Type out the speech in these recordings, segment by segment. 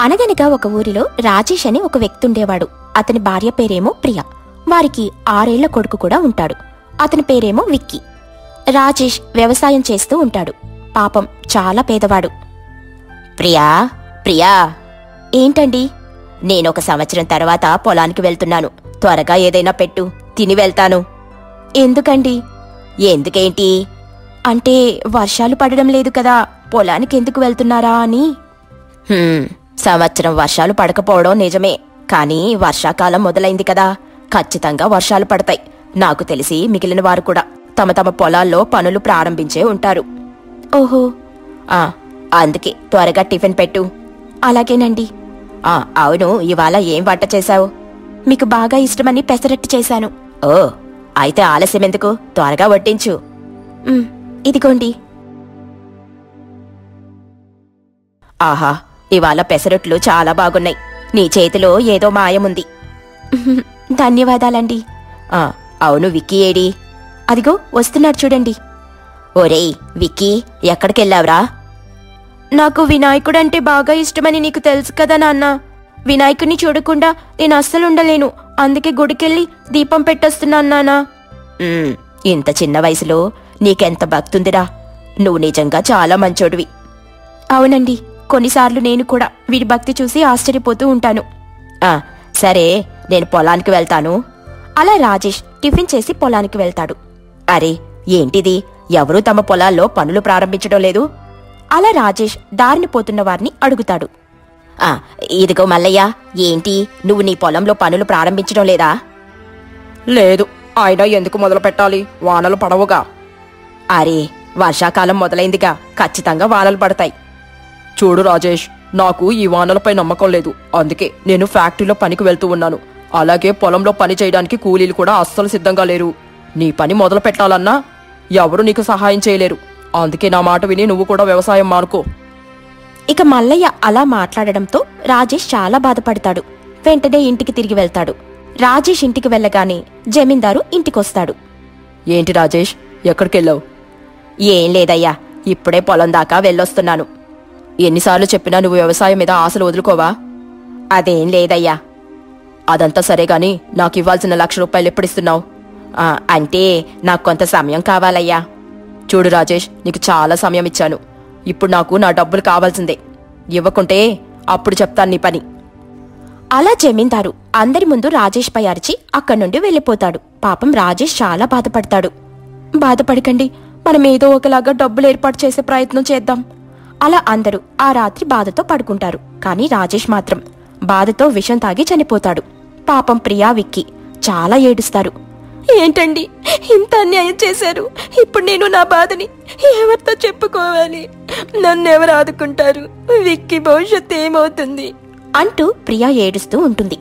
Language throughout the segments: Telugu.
అనగనగా ఒక ఊరిలో రాజేష్ అని ఒక వ్యక్తి ఉండేవాడు అతని భార్య పేరేమో ప్రియ వారికి ఆరేళ్ల కొడుకు కూడా ఉంటాడు అతని పేరేమో విక్కీ రాజేష్ వ్యవసాయం చేస్తూ ఉంటాడు పాపం చాలా పేదవాడు ప్రియా ప్రియా ఏంటండి నేనొక సంవత్సరం తర్వాత పొలానికి వెళ్తున్నాను త్వరగా ఏదైనా పెట్టు తిని వెళ్తాను ఎందుకండి ఎందుకేంటి అంటే వర్షాలు పడడం లేదు కదా పొలానికి ఎందుకు వెళ్తున్నారా అని "హ్మ్, సంవత్సరం వర్షాలు పడకపోవడం నిజమే కానీ వర్షాకాలం మొదలైంది కదా ఖచ్చితంగా వర్షాలు పడతాయి నాకు తెలిసి మిగిలిన వారు కూడా తమ తమ పొలాల్లో పనులు ప్రారంభించే ఉంటారు ఓహో ఆ అందుకే త్వరగా టిఫిన్ పెట్టు అలాగేనండి ఆ అవును ఇవాళ ఏం వంట చేశావు మీకు బాగా ఇష్టమని పెసరట్టు చేశాను ఓ అయితే ఆలస్యం ఎందుకు త్వరగా వడ్డించు "ఉమ్, ఇదిగోండి ఆహా ఇవాళ పెసరట్లు చాలా బాగున్నాయి నీ చేతిలో ఏదో మాయముంది ధన్యవాదాలండి ఆ, అవును విక్కీ ఏడి అదిగో వస్తున్నాడు చూడండి ఒరేయ్ విక్కీ ఎక్కడికెళ్ళావురా నాకు వినాయకుడంటే బాగా ఇష్టమని నీకు తెలుసు కదా నాన్న వినాయకుడిని చూడకుండా నేను అస్సలు ఉండలేను అందుకే గుడికెళ్ళి దీపం పెట్టొస్తున్నాను నాన్నా ఇంత చిన్న వయసులో నీకెంత భక్తుందిరా నువ్వు నిజంగా చాలా మంచోడివి అవునండి కొన్నిసార్లు నేను కూడా వీడి భక్తి చూసి ఆశ్చర్యపోతూ ఉంటాను ఆ సరే నేను పొలానికి వెళ్తాను అలా రాజేష్ టిఫిన్ చేసి పొలానికి వెళ్తాడు అరే ఏంటిది ఎవరూ తమ పొలాల్లో పనులు ప్రారంభించడం లేదు అలా రాజేష్ దారిని పోతున్న వారిని అడుగుతాడు ఆ ఇదిగో మల్లయ్య ఏంటి నువ్వు నీ పొలంలో పనులు ప్రారంభించడం లేదా లేదు ఆయన ఎందుకు మొదలు పెట్టాలి వానలు పడవుగా అరే వర్షాకాలం మొదలైందిగా ఖచ్చితంగా వానలు పడతాయి చూడు రాజేష్ నాకు ఈ వానలపై నమ్మకం లేదు అందుకే నేను ఫ్యాక్టరీలో పనికి వెళ్తూ ఉన్నాను అలాగే పొలంలో పని చేయడానికి కూలీలు కూడా అస్సలు సిద్ధంగా లేరు నీ పని మొదలు పెట్టాలన్నా ఎవరు నీకు సహాయం చేయలేరు అందుకే నా మాట విని నువ్వు కూడా వ్యవసాయం మానుకో ఇక మల్లయ్య అలా మాట్లాడడంతో రాజేష్ చాలా బాధపడతాడు వెంటనే ఇంటికి తిరిగి వెళ్తాడు రాజేష్ ఇంటికి వెళ్ళగానే జమీందారు ఇంటికొస్తాడు ఏంటి రాజేష్ ఎక్కడికెళ్ళావు ఏం లేదయ్యా ఇప్పుడే పొలం దాకా వెళ్ళొస్తున్నాను ఎన్నిసార్లు చెప్పినా నువ్వు వ్యవసాయం మీద ఆశలు వదులుకోవా అదేం లేదయ్యా అదంతా సరే గాని నాకు ఇవ్వాల్సిన లక్ష రూపాయలు ఎప్పుడిస్తున్నావు ఆ, అంటే నాకు కొంత సమయం కావాలయ్యా చూడు రాజేష్ నీకు చాలా సమయం ఇచ్చాను ఇప్పుడు నాకు నా డబ్బులు కావాల్సిందే ఇవ్వకుంటే అప్పుడు చెప్తాను నీ పని అలా జమీందారు అందరి ముందు రాజేష్ పై అరిచి అక్కడి నుండి వెళ్ళిపోతాడు పాపం రాజేష్ చాలా బాధపడతాడు బాధపడకండి మనం ఏదో ఒకలాగా డబ్బులు ఏర్పాటు చేసే ప్రయత్నం చేద్దాం అలా అందరూ ఆ రాత్రి బాధతో పడుకుంటారు కానీ రాజేష్ మాత్రం బాధతో విషం తాగి చనిపోతాడు పాపం ప్రియా విక్కి చాలా ఏడుస్తారు ఏంటండి ఇంత అన్యాయం చేశారు ఇప్పుడు నేను నా బాధని ఎవరితో చెప్పుకోవాలి నన్ను ఎవరు ఆదుకుంటారు విక్కీ భవిష్యత్తు ఏమవుతుంది అంటూ ప్రియా ఏడుస్తూ ఉంటుంది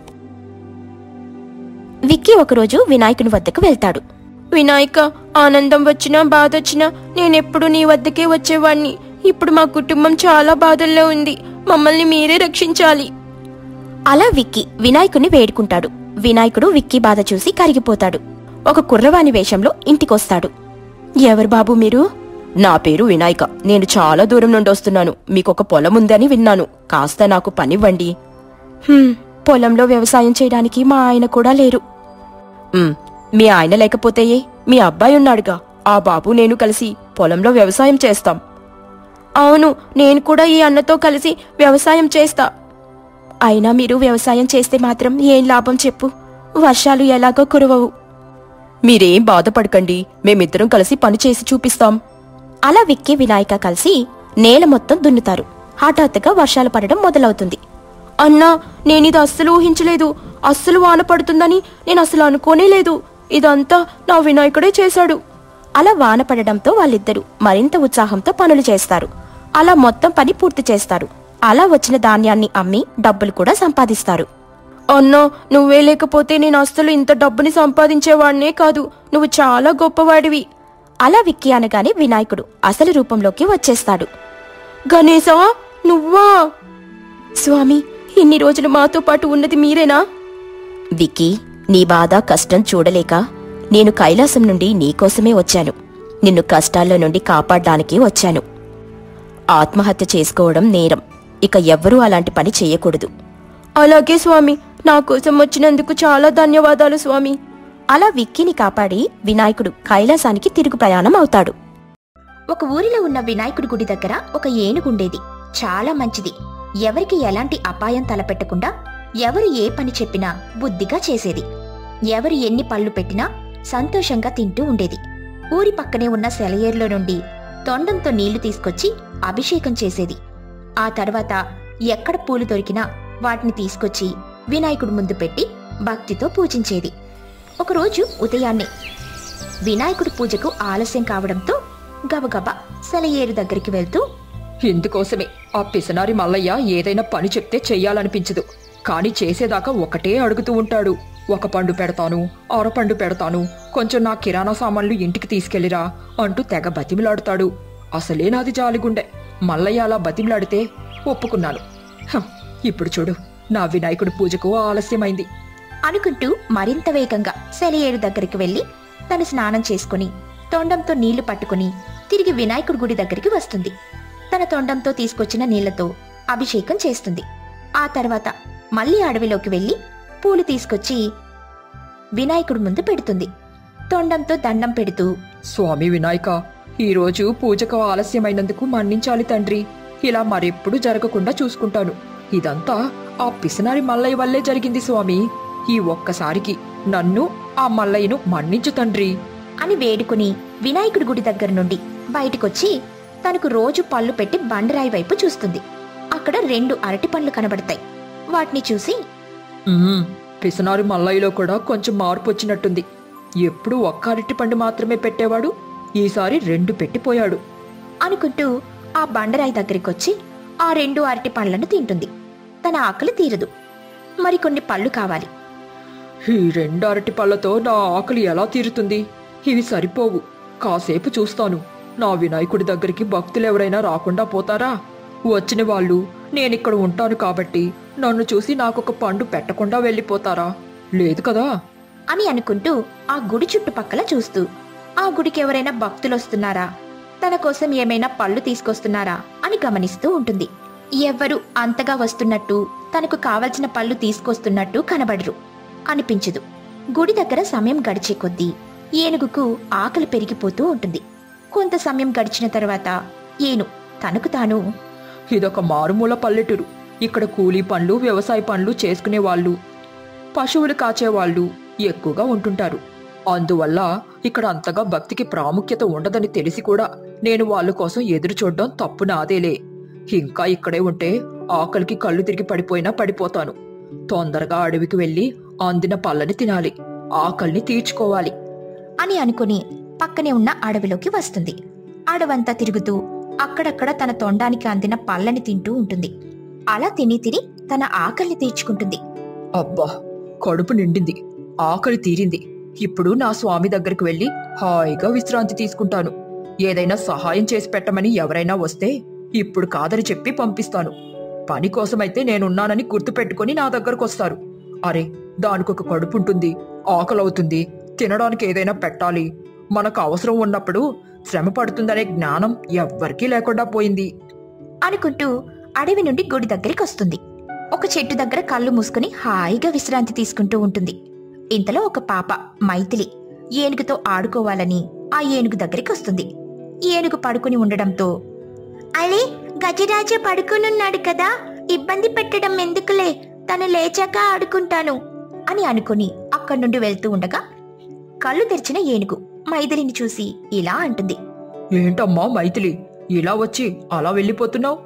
విక్కీ ఒకరోజు వినాయకుని వద్దకు వెళ్తాడు వినాయక ఆనందం వచ్చినా బాధ వచ్చినా నేనెప్పుడు నీ వద్దకే వచ్చేవాణ్ణి ఇప్పుడు మా కుటుంబం చాలా బాధల్లో ఉంది మమ్మల్ని మీరే రక్షించాలి అలా విక్కీ వినాయకుని వేడుకుంటాడు వినాయకుడు విక్కీ బాధ చూసి కరిగిపోతాడు ఒక కుర్రవాని వేషంలో ఇంటికొస్తాడు ఎవరు బాబు మీరు నా పేరు వినాయక నేను చాలా దూరం నుండి వస్తున్నాను మీకొక పొలం ఉందని విన్నాను కాస్త నాకు పనివ్వండి "హ్మ్, పొలంలో వ్యవసాయం చేయడానికి మా ఆయన కూడా లేరు "ఉమ్, మీ ఆయన లేకపోతే ఏ? మీ అబ్బాయి ఉన్నాడుగా ఆ బాబు నేను కలిసి పొలంలో వ్యవసాయం చేస్తాం అవును నేను కూడా ఈ అన్నతో కలిసి వ్యవసాయం చేస్తా అయినా మీరు వ్యవసాయం చేస్తే మాత్రం ఏం లాభం చెప్పు వర్షాలు ఎలాగో కురవవు మీరేం బాధపడకండి మేమిద్దరం కలిసి పని చేసి చూపిస్తాం అలా విక్కీ వినాయక కలిసి నేల మొత్తం దున్నుతారు హఠాత్తుగా వర్షాలు పడడం మొదలవుతుంది అన్నా నేనిది అస్సలు ఊహించలేదు అస్సలు వాన పడుతుందని నేను అసలు అనుకోనే లేదు ఇదంతా నా వినాయకుడే చేశాడు అలా వాన పడడంతో వాళ్ళిద్దరూ మరింత ఉత్సాహంతో పనులు చేస్తారు అలా మొత్తం పని పూర్తి చేస్తారు అలా వచ్చిన ధాన్యాన్ని అమ్మి డబ్బులు కూడా సంపాదిస్తారు అన్నా నువ్వే లేకపోతే నేను అస్సలు ఇంత డబ్బుని సంపాదించేవాడినే కాదు నువ్వు చాలా గొప్పవాడివి అలా విక్కీ అనగానే వినాయకుడు అసలు రూపంలోకి వచ్చేస్తాడు గణేశా నువ్వా స్వామి ఇన్ని రోజులు మాతో పాటు ఉన్నది మీరేనా విక్కీ నీ బాధ కష్టం చూడలేక నేను కైలాసం నుండి నీకోసమే వచ్చాను నిన్ను కష్టాల్లో నుండి కాపాడ్డానికి వచ్చాను ఆత్మహత్య చేసుకోవడం నేరం ఇక ఎవ్వరూ అలాంటి పని చెయ్యకూడదు అలాగే స్వామి నా కోసం వచ్చినందుకు చాలా ధన్యవాదాలు స్వామి అలా విక్కీని కాపాడి వినాయకుడు కైలాసానికి తిరుగు ప్రయాణం అవుతాడు ఒక ఊరిలో ఉన్న వినాయకుడి గుడి దగ్గర ఒక ఏనుగుండేది చాలా మంచిది ఎవరికి ఎలాంటి అపాయం తలపెట్టకుండా ఎవరు ఏ పని చెప్పినా బుద్ధిగా చేసేది ఎవరు ఎన్ని పళ్ళు పెట్టినా సంతోషంగా తింటూ ఉండేది ఊరి పక్కనే ఉన్న సెలయేరులో నుండి తొండంతో నీళ్లు తీసుకొచ్చి అభిషేకం చేసేది ఆ తర్వాత ఎక్కడ పూలు దొరికినా వాటిని తీసుకొచ్చి వినాయకుడి ముందు పెట్టి భక్తితో పూజించేది ఒకరోజు ఉదయాన్నే వినాయకుడి పూజకు ఆలస్యం కావడంతో గబగబా సెలయేరు దగ్గరికి వెళ్తూ ఇందుకోసమే ఆ పిసనారి మల్లయ్య ఏదైనా పని చెప్తే చెయ్యాలనిపించదు కాని చేసేదాకా ఒకటే అడుగుతూ ఉంటాడు ఒక పండు పెడతాను అర పండు పెడతాను కొంచెం నా కిరాణా సామాన్లు ఇంటికి తీసుకెళ్లిరా అంటూ తెగ బతిమిలాడుతాడు అసలే నాది జాలిగుండె మల్లయ్య అలా బతిమిలాడితే ఒప్పుకున్నాను హం, ఇప్పుడు చూడు నా వినాయకుడి పూజకు ఆలస్యమైంది అనుకుంటూ మరింత వేగంగా సెలయేరు దగ్గరికి వెళ్లి తను స్నానం చేసుకుని తొండంతో నీళ్లు పట్టుకుని తిరిగి వినాయకుడి గుడి దగ్గరికి వస్తుంది తన తొండంతో తీసుకొచ్చిన నీళ్లతో అభిషేకం చేస్తుంది ఆ తర్వాత మళ్ళీ అడవిలోకి వెళ్లి పూలు తీసుకొచ్చి వినాయకుడి ముందు పెడుతుంది తొండంతో దండం పెడుతూ స్వామి వినాయక ఈరోజు పూజకు ఆలస్యమైనందుకు మన్నించాలి తండ్రి ఇలా మరెప్పుడు జరగకుండా చూసుకుంటాను ఇదంతా ఆ పిసనారి మల్లయ్య వల్లే జరిగింది స్వామి ఈ ఒక్కసారికి నన్ను ఆ మల్లయ్యను మన్నించు తండ్రి అని వేడుకుని వినాయకుడి గుడి దగ్గర నుండి బయటికొచ్చి తనకు రోజు పళ్ళు పెట్టి బండరాయి వైపు చూస్తుంది అక్కడ రెండు అరటి పండ్లు కనబడతాయి వాటిని చూసి ఉమ్, పిసనారి మల్లయ్యలో కూడా కొంచెం మార్పు వచ్చినట్టుంది ఎప్పుడు ఒక్క అరటి పండు మాత్రమే పెట్టేవాడు ఈసారి రెండు పెట్టిపోయాడు అనుకుంటూ ఆ బండరాయి దగ్గరికొచ్చి ఆ రెండు అరటి పండ్లను తింటుంది తన ఆకలి తీరదు మరికొన్ని పళ్ళు కావాలి ఈ రెండు అరటి పళ్ళతో నా ఆకలి ఎలా తీరుతుంది ఇవి సరిపోవు కాసేపు చూస్తాను నా వినాయకుడి దగ్గరికి భక్తులు ఎవరైనా రాకుండా పోతారా వచ్చిన వాళ్ళు నేనిక్కడ ఉంటాను కాబట్టి నన్ను చూసి నాకొక పండు పెట్టకుండా వెళ్ళిపోతారా లేదు కదా అని అనుకుంటూ ఆ గుడి చుట్టుపక్కల చూస్తూ ఆ గుడికి ఎవరైనా భక్తులు వస్తున్నారా తన కోసం ఏమైనా పళ్ళు తీసుకొస్తున్నారా అని గమనిస్తూ ఉంటుంది ఎవ్వరు అంతగా వస్తున్నట్టు తనకు కావలసిన పళ్ళు తీసుకొస్తున్నట్టు కనబడరు అనిపించదు గుడి దగ్గర సమయం గడిచే కొద్దీ ఏనుగుకు ఆకలి పెరిగిపోతూ ఉంటుంది కొంత సమయం గడిచిన తర్వాత ఏను తనకు తాను ఇదొక మారుమూల పల్లెటూరు ఇక్కడ కూలీ పనులు వ్యవసాయ పనులు చేసుకునే వాళ్ళు పశువులు కాచేవాళ్ళు ఎక్కువగా ఉంటుంటారు అందువల్ల ఇక్కడ అంతగా భక్తికి ప్రాముఖ్యత ఉండదని తెలిసి కూడా నేను వాళ్ళ కోసం ఎదురు చూడడం తప్పు నాదేలే ఇంకా ఇక్కడే ఉంటే ఆకలికి కళ్ళు తిరిగి పడిపోయినా పడిపోతాను తొందరగా అడవికి వెళ్ళి అందిన పళ్ళని తినాలి ఆకలిని తీర్చుకోవాలి అని అనుకుని పక్కనే ఉన్న అడవిలోకి వస్తుంది అడవంతా తిరుగుతూ అక్కడక్కడ తన తొండానికి అందిన పళ్ళని తింటూ ఉంటుంది అలా తిని తిని తన ఆకలిని తీర్చుకుంటుంది అబ్బా కడుపు నిండింది ఆకలి తీరింది ఇప్పుడు నా స్వామి దగ్గరికి వెళ్ళి హాయిగా విశ్రాంతి తీసుకుంటాను ఏదైనా సహాయం చేసి పెట్టమని ఎవరైనా వస్తే ఇప్పుడు కాదని చెప్పి పంపిస్తాను పని కోసమైతే నేనున్నానని గుర్తుపెట్టుకొని నా దగ్గరకు వస్తారు అరే దానికొక కడుపు ఉంటుంది ఆకలవుతుంది తినడానికి ఏదైనా పెట్టాలి మనకు అవసరం ఉన్నప్పుడు శ్రమ పడుతుందనే జ్ఞానం ఎవ్వరికీ లేకుండా పోయింది అనుకుంటూ అడవి నుండి గుడి దగ్గరికి వస్తుంది ఒక చెట్టు దగ్గర కళ్ళు మూసుకుని హాయిగా విశ్రాంతి తీసుకుంటూ ఉంటుంది ఇంతలో ఒక పాప మైథిలి ఏనుగుతో ఆడుకోవాలని ఆ ఏనుగు దగ్గరికి వస్తుంది ఏనుగు పడుకుని ఉండడంతో అలే గజరాజు పడుకునున్నాడు కదా ఇబ్బంది పెట్టడం ఎందుకులే తను లేచాక ఆడుకుంటాను అని అనుకుని అక్కడి నుండి వెళ్తూ ఉండగా కళ్ళు తెరిచిన ఏనుగు మైథిలిని చూసి ఇలా అంటుంది ఏంటమ్మా మైథిలి ఇలా వచ్చి అలా వెళ్ళిపోతున్నావు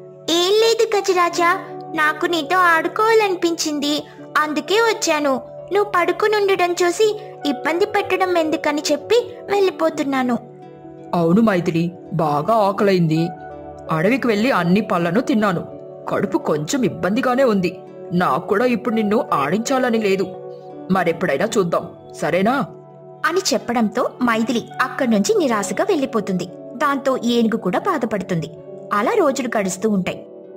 ఏం లేదు గజరాజా నాకు నీతో ఆడుకోవాలనిపించింది అందుకే వచ్చాను నువ్వు పడుకుని ఉండడం చూసి ఇబ్బంది పెట్టడం ఎందుకని చెప్పి వెళ్ళిపోతున్నాను అవును మైథిలి బాగా ఆకలైంది అడవికి వెళ్ళి అన్ని పళ్ళను తిన్నాను కడుపు కొంచెం ఇబ్బందిగానే ఉంది నాకు కూడా ఇప్పుడు నిన్ను ఆడించాలని లేదు మరెప్పుడైనా చూద్దాం సరేనా అని చెప్పడంతో మైథిలి అక్కడి నుంచి నిరాశగా వెళ్ళిపోతుంది దాంతో ఏనుగు కూడా బాధపడుతుంది అలా రోజులు గడుస్తూ ఉంటాయి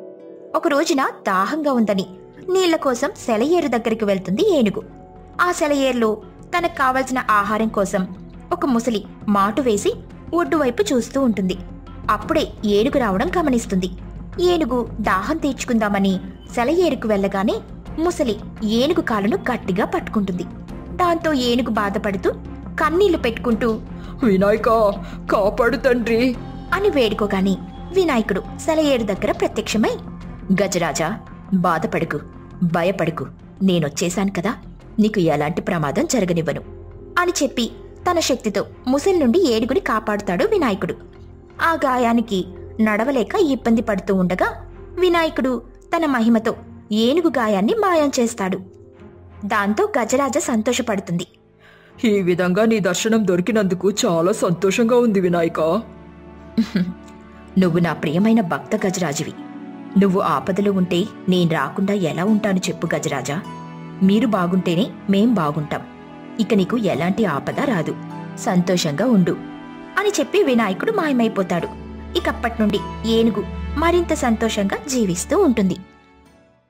ఒక రోజున దాహంగా ఉందని నీళ్ల కోసం సెలయేరు దగ్గరికి వెళ్తుంది ఏనుగు ఆ సెలయేరులో తనకు కావలసిన ఆహారం కోసం ఒక ముసలి మాటు వేసి ఒడ్డు వైపు చూస్తూ ఉంటుంది అప్పుడే ఏనుగు రావడం గమనిస్తుంది ఏనుగు దాహం తీర్చుకుందామని సెలయేరుకు వెళ్ళగానే ముసలి ఏనుగు కాలును గట్టిగా పట్టుకుంటుంది దాంతో ఏనుగు బాధపడుతూ కన్నీళ్లు పెట్టుకుంటూ వినాయక కాపాడు తండ్రి అని వేడుకోగాని వినాయకుడు సెలయేరు దగ్గర ప్రత్యక్షమై గజరాజా బాధపడకు భయపడకు నేనొచ్చేశాను కదా నీకు ఎలాంటి ప్రమాదం జరగనివ్వను అని చెప్పి తన శక్తితో ముసలి నుండి ఏడుగుని కాపాడుతాడు వినాయకుడు ఆ గాయానికి నడవలేక ఇబ్బంది పడుతూ ఉండగా వినాయకుడు తన మహిమతో ఏనుగు గాయాన్ని మాయం చేస్తాడు దాంతో గజరాజ సంతోషపడుతుంది ఈ విధంగా నీ దర్శనం దొరికినందుకు చాలా సంతోషంగా ఉంది వినాయక నువ్వు నా ప్రియమైన భక్త గజరాజువి నువ్వు ఆపదలో ఉంటే నేను రాకుండా ఎలా ఉంటాను చెప్పు గజరాజా మీరు బాగుంటేనే మేం బాగుంటాం ఇక నీకు ఎలాంటి ఆపద రాదు సంతోషంగా ఉండు అని చెప్పి వినాయకుడు మాయమైపోతాడు ఇకప్పటి నుండి ఏనుగు మరింత సంతోషంగా జీవిస్తూ ఉంటుంది